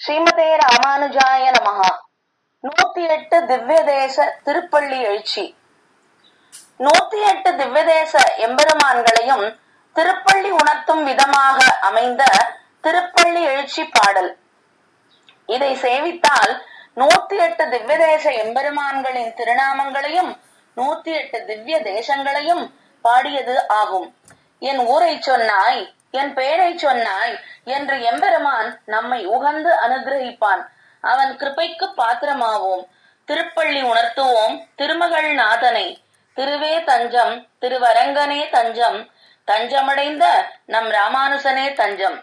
ஸ்ரீமதே ராமானுஜாய நமஹா நூத்தி எட்டு திவ்ய தேச திருப்பள்ளி எழுச்சி நூத்தி எட்டு திவ்ய தேச எம்பெருமான்களையும் திருப்பள்ளி உணர்த்தும் விதமாக அமைந்த திருப்பள்ளி எழுச்சி பாடல் இதை சேவித்தால் நூத்தி எட்டு திவ்ய தேச எம்பெருமான்களின் திருநாமங்களையும் நூத்தி எட்டு திவ்ய தேசங்களையும் பாடியது ஆகும் என் ஊரை சொன்னாய் என் பெயரை சொன்னாய் என்று எம்பெருமான் நம்மை உகந்து அனுகிரகிப்பான் அவன் கிருபைக்கு பாத்திரமாவோம் திருப்பள்ளி உணர்த்துவோம் திருமகள் நாதனை திருவே தஞ்சம் திருவரங்கனே தஞ்சம் தஞ்சமடைந்த நம் ராமானுசனே தஞ்சம்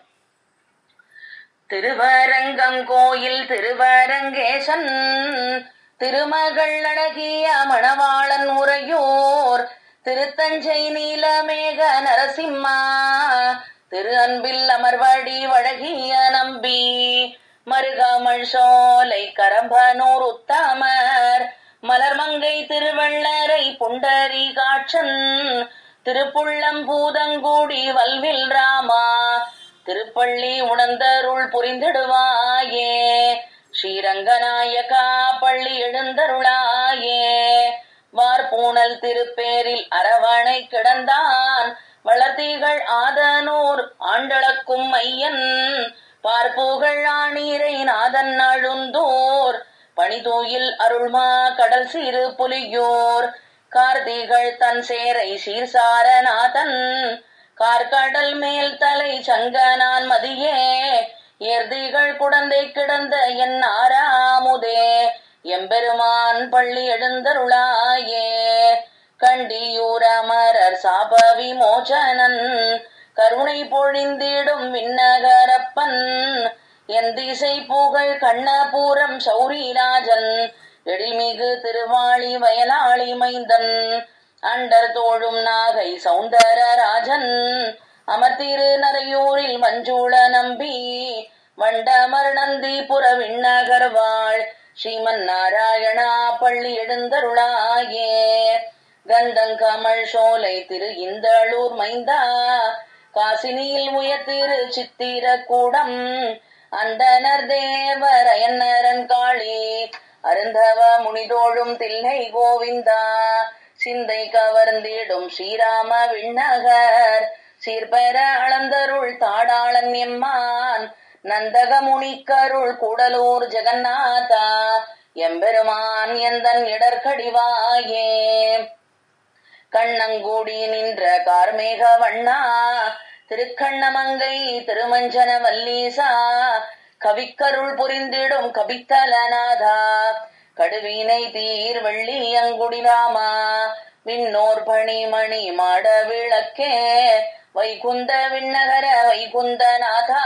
திருவரங்கம் கோயில் திருவரங்கேசன் திருமகள் அழகிய மணவாளன் உறையோர் திருத்தஞ்சை நீலமேக நரசிம்மா திரு அன்பில் அமர்வடி வழகிய நம்பி மருகமள் சோலை கரம்பனூர் உத்தமர் மலர்மங்கை திருவள்ளரை புண்டரி காட்சன் திருப்புள்ளம் பூதங்கூடி வல்வில் ராமா திருப்பள்ளி உணர்ந்தருள் புரிந்திடுவாயே ஸ்ரீரங்கநாயகா பள்ளி எழுந்தருளாயே வார்பூணல் திருப்பேரில் அரவணை கிடந்தான் வளர்த்திகள் ஆதனூர் ஆண்டளக்கும் ஐயன் பார்ப்புகள் ஆணீரை நாதன் அழுந்தோர் பணிதூயில் அருள்மா கடல் சிறு புலியோர் கார்த்திகள் தன் சேரை சீர்சாரநாதன் கார்கடல் மேல் தலை சங்கனான் மதியே ஏர்திகள் குடந்தை கிடந்த என் ஆறாமுதே எம்பெருமான் பள்ளி எழுந்தருளாயே கண்டியூரமரர் சாப விமோசனன் கருணை பொழிந்திடும் விண்ணகரப்பன் என் திசை புகழ் கண்ணபூரம் சௌரிராஜன் எழில்மிகு திருவாளி வயலாளி மைந்தன் அண்டர் தோழும் நாகை சௌந்தரராஜன் அமர்த்திரு நரையூரில் மஞ்சூள நம்பி வண்டமர் நந்திபுர விண்ணகர்வாள் ஸ்ரீமன் நாராயணா பள்ளி எழுந்தருளாயே கந்தங்கமல் சோலை திரு இந்தளூர் மைந்தா காசினியில் உயர்த்திரு சித்திர கூடம் அந்தனர் தேவர் அயன்னரன் காளி அருந்தவ முனிதோழும் தில்லை கோவிந்தா சிந்தை கவர்ந்திடும் ஸ்ரீராம விண்ணகர் சீர்பெற அளந்தருள் தாடாளன் எம்மான் நந்தக முனிக்கருள் கூடலூர் ஜெகநாதா எம்பெருமான் எந்தன் இடர்கடிவாயே கண்ணங்கூடி நின்ற கார்மேக வண்ணா திருக்கண்ணமங்கை திருமஞ்சன வல்லீசா கவிக்கருள் புரிந்திடும் கபித்தலநாதா கடுவினை தீர் வெள்ளியங்குடிராமா விண்ணோர் பணிமணி மாட விளக்கே வைகுந்த விண்ணகர வைகுந்தநாதா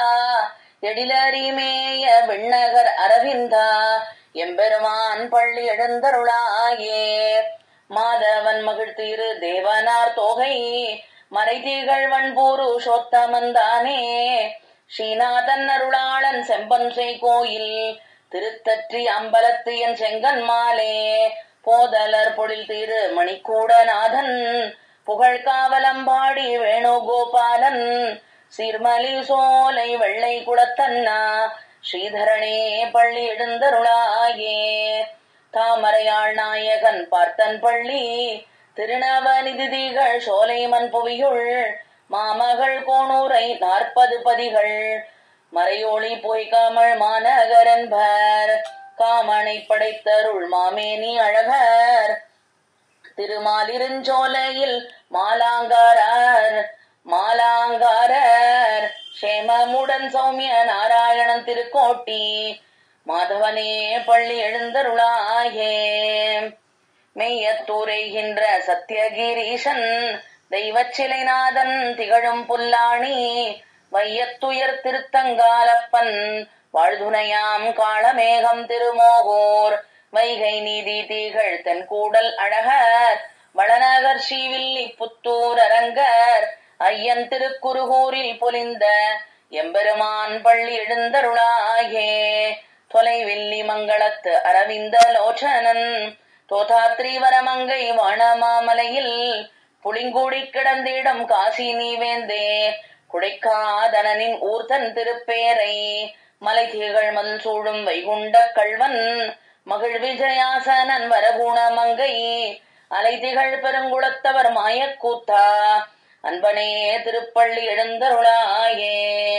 எழிலறிமேய விண்ணகர் அரவிந்தா எம்பெருமான் பள்ளி எழுந்தருளாயே மாதவன் மகிழ்த்திரு தேவனார் தோகை மறைதீகள் வன்பூரு சோத்தமந்தானே ஸ்ரீநாதன் அருளாளன் செம்பன்சை கோயில் திருத்தற்றி அம்பலத்து என் செங்கன் மாலே போதலர் பொழில் திரு மணிக்கூடநாதன் புகழ் காவலம்பாடி வேணுகோபாலன் சீர்மலி சோலை வெள்ளை குளத்தன்னா ஸ்ரீதரனே பள்ளி எழுந்தருளாயே தாமரையாள் நாயகன் பார்த்தன் பள்ளி திருநவநிதிகள் சோலைமன் புவியுள் மாமகள் கோணூரை நாற்பது பதிகள் மறையோளி பொய்காமல் மாநகரன்பர் காமனை படைத்தருள் மாமேனி அழகர் திருமாலிருஞ்சோலையில் மாலாங்காரர் மாலாங்காரர் சேமமுடன் சௌமிய நாராயணன் திருக்கோட்டி மாதவனே பள்ளி எழுந்தருளாயே மெய்யத்துரைகின்ற சத்தியகிரீசன் தெய்வச்சிலைநாதன் திகழும் புல்லாணி வையத்துயர் திருத்தங்காலப்பன் வாழ்துணையாம் காளமேகம் திருமோகோர் வைகை நீதி தீகள் தென் கூடல் அழகர் வளநகர் ஸ்ரீவில்லி புத்தூர் அரங்கர் ஐயன் திருக்குறுகூரில் பொலிந்த எம்பெருமான் பள்ளி எழுந்தருளாயே தொலைவில்லி மங்களத்து அரவிந்த லோச்சனன் தோதாத்ரி வரமங்கை வானமாமலையில் புளிங்கூடி கிடந்திடம் காசி நீ வேந்தே குடைக்காதனனின் ஊர்தன் திருப்பேரை மலை திகழ் மதில் சூழும் வைகுண்ட கள்வன் மகிழ் விஜயாசனன் வரகுண மங்கை அலை திகழ் பெருங்குளத்தவர் மாயக்கூத்தா அன்பனே திருப்பள்ளி எழுந்தருளாயே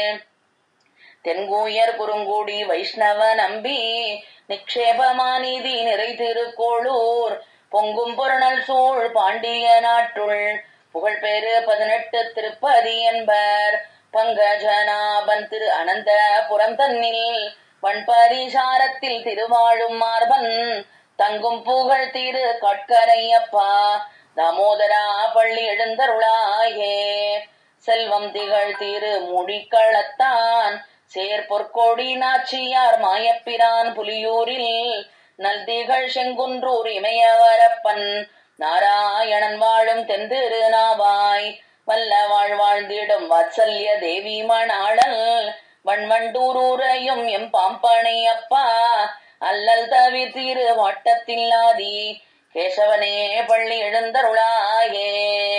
தென்கூயர் குறுங்கூடி வைஷ்ணவ நம்பி நிக்ஷேபமானிதி நிறை திருக்கோளூர் பொங்கும் பொருணல் சூழ் பாண்டிய நாட்டுள் புகழ்பெரு பதினெட்டு திருப்பதி என்பர் பங்கஜநாபன் திரு அனந்த புறந்தன்னில் வன்பரிசாரத்தில் திருவாழும் மார்பன் தங்கும் புகழ் திரு கட்கரையப்பா தாமோதரா பள்ளி எழுந்தருளாயே செல்வம் திகழ் திரு முடிக்களத்தான் சேர் பொற்கோடி நாச்சியார் மாயப்பிரான் புலியூரில் நல்திகள் செங்குன்றூர் இமயவரப்பன் நாராயணன் வாழும் தென்திரு நாவாய் வல்ல வாழ் வாழ்ந்திடும் வாத்சல்ய தேவி மணாளல் வண்வண்டூரூரையும் எம் பாம்பனை அப்பா அல்லல் தவிர் திரு வாட்டத்தில்லாதி கேசவனே பள்ளி எழுந்தருளாயே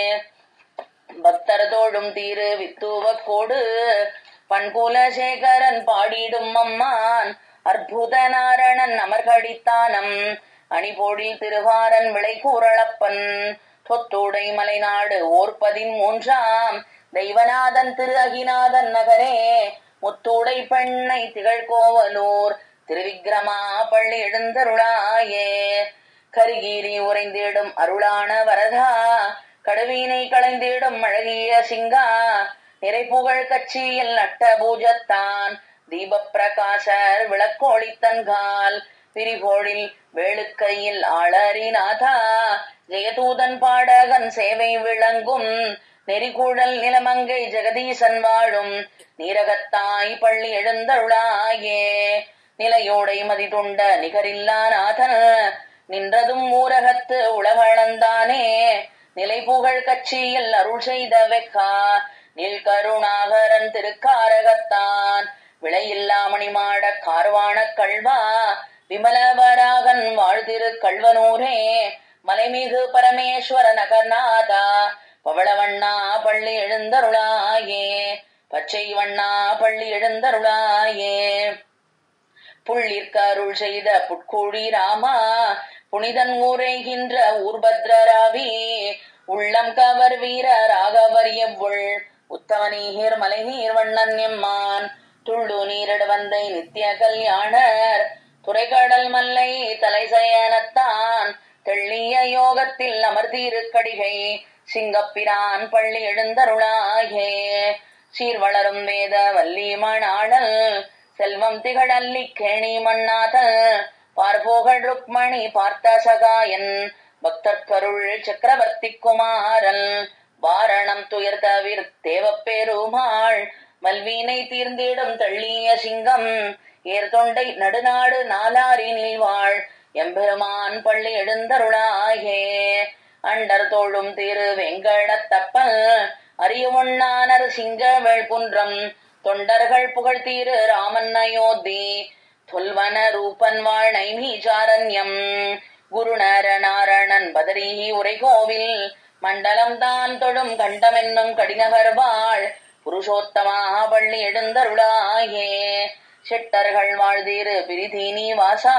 பக்தர் தோழும் தீரு வித்துவக்கோடு பண்குலசேகரன் பாடிடும் அம்மான் அற்புத நாரணன் அமர்கடித்தானம் அணிபோடில் திருவாரன் விளை கூறளப்பன் தொத்தோடை மலைநாடு ஓர் பதிமூன்றாம் தெய்வநாதன் திரு அகிநாதன் நகரே முத்தூடை பெண்ணை திகழ்கோவலூர் திருவிக்கிரமா பள்ளி எழுந்தருளாயே கரிகீரி உறைந்திடும் அருளான வரதா கடுவீனை களைந்திடும் அழகிய சிங்கா நிறைப்புகழ் கட்சியில் நட்ட பூஜத்தான் தீப பிரகாசர் விளக்கோழித்தன்கால் விரிகோழில் வேளுக்கையில் ஆளறிநாதா ஜெயதூதன் பாடகன் சேவை விளங்கும் நெறிகூழல் நிலமங்கை ஜெகதீசன் வாழும் நீரகத்தாய் பள்ளி எழுந்தருளாயே நிலையோடை மதிதுண்ட நிகரில்லா நாதன் நின்றதும் ஊரகத்து உலகளந்தானே நிலை புகழ் கட்சியில் அருள் செய்த வெக்கா நில் கருணாகரன் திருக்காரகத்தான் விலையில்லா மணிமாட கார்வாண கல்வா விமலவராகன் வாழ்திரு கல்வனூரே மலைமிகு பரமேஸ்வர நகர்நாதா பவளவண்ணா பள்ளி எழுந்தருளாயே பச்சை வண்ணா பள்ளி எழுந்தருளாயே புள்ளிற்கு அருள் செய்த புட்கூழி ராமா புனிதன் ஊரைகின்ற ஊர்பத்ரராவி உள்ளம் கவர் வீர ராகவர் எவ்வுள் உத்தமநீர் மலைநீர் வண்ணன் எம்மான் துள்ளு நீரிட வந்தை நித்திய கல்யாணர் துறைகடல் மல்லை தலைசயனத்தான் தெள்ளிய யோகத்தில் அமர்தீருக்கடிகை சிங்கப்பிரான் பள்ளி எழுந்தருளாயே சீர்வளரும் வேத வள்ளி மணாளல் செல்வம் திகழல்லி கேணி மண்ணாதல் பார்போகழ் ருக்மணி பார்த்த சகாயன் பக்தர்கருள் சக்கரவர்த்தி குமாரன் வாரணம் துயர் தவிர் தேவப்பெருமாள் மல்வீனை தீர்ந்திடும் தள்ளிய சிங்கம் ஏர்தொண்டை நடுநாடு நாலாரினில் வாழ் எம்பெருமான் பள்ளி எழுந்தருளாயே அண்டர் தோழும் திரு வெங்கடத்தப்பல் அரியவொண்ணானர் சிங்கவேள் குன்றம் தொண்டர்கள் புகழ் தீரு ராமன் அயோத்தி தொல்வன ரூபன் வாழ் நைமீச்சாரண்யம் குருநர நாரணன் பதரி உரைகோவில் மண்டலம் தான் தொடும் கண்டமென்னும் கடிநகர் வாழ் புருஷோத்தமா பள்ளி எழுந்தருளாயே செட்டர்கள் வாழ்தீரு பிரிதீனி வாசா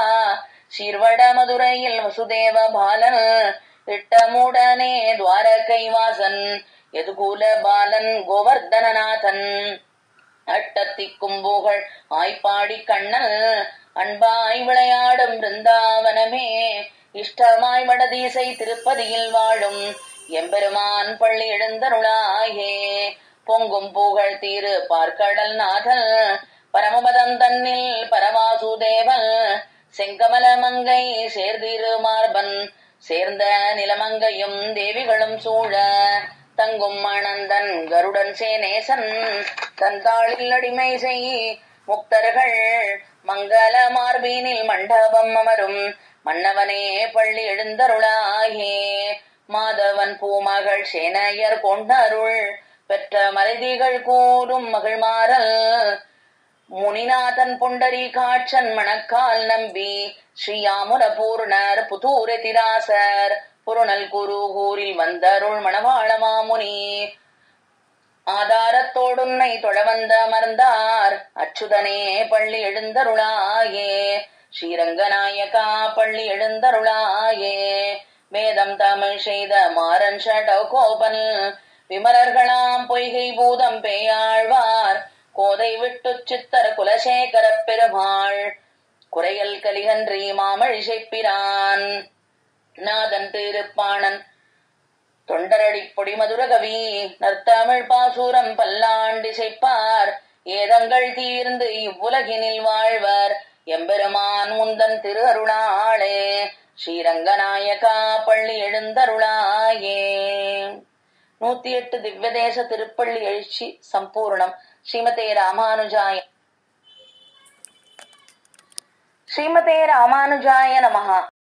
சீர்வட மதுரையில் வசுதேவ பாலன் திட்டமுடனே துவாரகை வாசன் எதுகூல பாலன் கோவர்தனநாதன் அட்டத்திக்கும் புகழ் ஆய்ப்பாடி கண்ணல் அன்பாய் விளையாடும் பிருந்தாவனமே இஷ்டமாய் வடதீசை திருப்பதியில் வாழும் எம்பெருமான் பள்ளி எழுந்தருளாயே பொங்கும் புகழ் தீரு பார்க்கடல் நாதல் பரமபதம் தன்னில் பரமாசுதேவன் செங்கமல மங்கை சேர்திரு மார்பன் சேர்ந்த நிலமங்கையும் தேவிகளும் சூழ தங்கும் மணந்தன் கருடன் சேனேசன் தந்தாளில் அடிமை செய் முக்தர்கள் மங்கள மார்பீனில் மண்டபம் அமரும் மன்னவனே பள்ளி எழுந்தருளாயே மாதவன் பூமகள் சேனையர் கொண்டருள் பெற்ற மறைதிகள் கூறும் மகிழ்மாறல் முனிநாதன் புண்டரி காட்சன் மணக்கால் நம்பி ஸ்ரீயாமுர பூர்ணர் புதூர திராசர் புருணல் குரு கூரில் வந்தருள் மணவாள மாமுனி ஆதாரத்தோடுன்னை தொழவந்த அமர்ந்தார் அச்சுதனே பள்ளி எழுந்தருளாயே ஸ்ரீரங்கநாயகா பள்ளி எழுந்தருளாயே வேதம் தமிழ் செய்த மாறன் ஷடகோபன் விமலர்களாம் பொய்கை பூதம் பேயாழ்வார் கோதை விட்டுச் சித்தர குலசேகர பெருமாள் குறையல் கலிகன்றி மாமழிசைப்பிரான் நாதன் திருப்பாணன் தொண்டரடி பொடி மதுரகவி நற்தமிழ் பாசூரம் பல்லாண்டிசைப்பார் ஏதங்கள் தீர்ந்து இவ்வுலகினில் வாழ்வர் எம்பெருமான் முந்தன் திரு அருளாளே ஸ்ரீரங்கநாயகா பள்ளி எழுந்தருளாயே நூத்தி எட்டு திவ்யதேச திருப்பள்ளி எழுச்சி சம்பூர்ணம் ஸ்ரீமதே ராமானுஜாய ஸ்ரீமதே ராமானுஜாய நமஹா